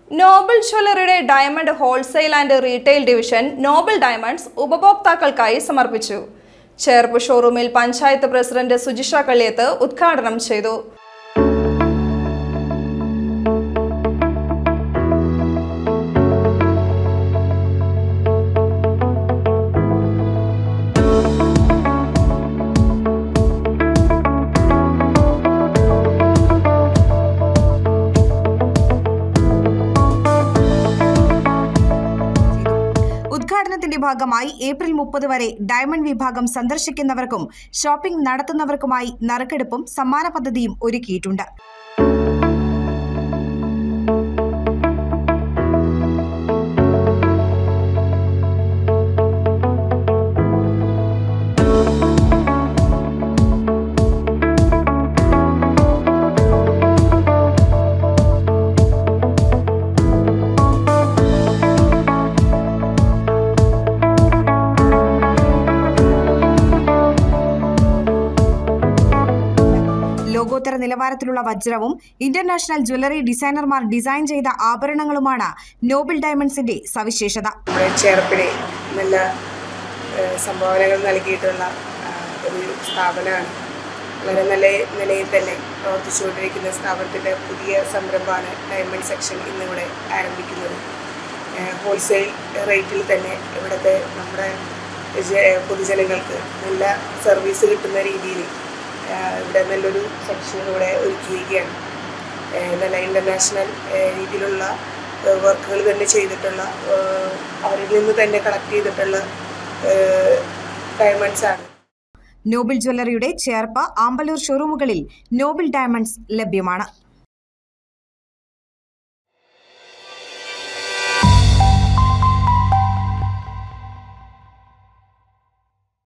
നോബിൾ ജ്വല്ലറിയുടെ diamond wholesale and retail division Noble diamonds ഉപഭോക്താക്കൾക്കായി സമർപ്പിച്ചു ചേർപ്പ് ഷോറൂമിൽ പഞ്ചായത്ത് പ്രസിഡന്റ് സുജിഷ കള്ളിയത്ത് ഉദ്ഘാടനം ചെയ്തു ഉദ്ഘാടനത്തിന്റെ ഭാഗമായി ഏപ്രിൽ മുപ്പത് വരെ ഡയമണ്ട് വിഭാഗം സന്ദർശിക്കുന്നവർക്കും ഷോപ്പിംഗ് നടത്തുന്നവർക്കുമായി നറുക്കെടുപ്പും സമ്മാന പദ്ധതിയും ഒരുക്കിയിട്ടുണ്ട് ലോകോത്തര നിലവാരത്തിലുള്ള വജ്രവും ഇന്റർനാഷണൽ ജ്വല്ലറി ഡിസൈനർമാർ ഡിസൈൻ ചെയ്ത ആഭരണങ്ങളുമാണ് നോബിൾ ഡയമണ്ട്സിന്റെ സവിശേഷത നമ്മുടെ ചേർപ്പിന് നല്ല ഏഹ്, സംഭാവനകൾ നൽകിയിട്ടുള്ള ആ, ഒരു സ്ഥാപനമാണ് വളരെ നല്ല നിലയിൽ തന്നെ പ്രവർത്തിച്ചുകൊണ്ടിരിക്കുന്ന സ്ഥാപനത്തിൻ്റെ പുതിയ സംരംഭമാണ് ഡയമണ്ട് സെക്ഷൻ ഇന്നിവിടെ ആരംഭിക്കുന്നത് ഹോൾസെയിൽ റേറ്റിൽ തന്നെ ഇവിടുത്തെ നമ്മുടെ ജ- പൊതുജനങ്ങൾക്ക് നല്ല സർവീസ് കിട്ടുന്ന രീതിയിൽ ഇവിടെ നല്ലൊരു സെക്ഷൻ ഇവിടെ ഒരുക്കിയിരിക്കുകയാണ് ഏഹ് നല്ല ഇൻ്റർനാഷണൽ രീതിയിലുള്ള വർക്കുകൾ തന്നെ ചെയ്തിട്ടുള്ള ഏഹ് അവരിൽ നിന്ന് തന്നെ കളക്ട് ചെയ്തിട്ടുള്ള ഡയമണ്ട്സ് ആണ് നോബിൾ ജ്വല്ലറിയുടെ ചേർപ്പ് ആമ്പലൂർ ഷോറൂമുകളിൽ നോബിൾ ഡയമണ്ട്സ് ലഭ്യമാണ്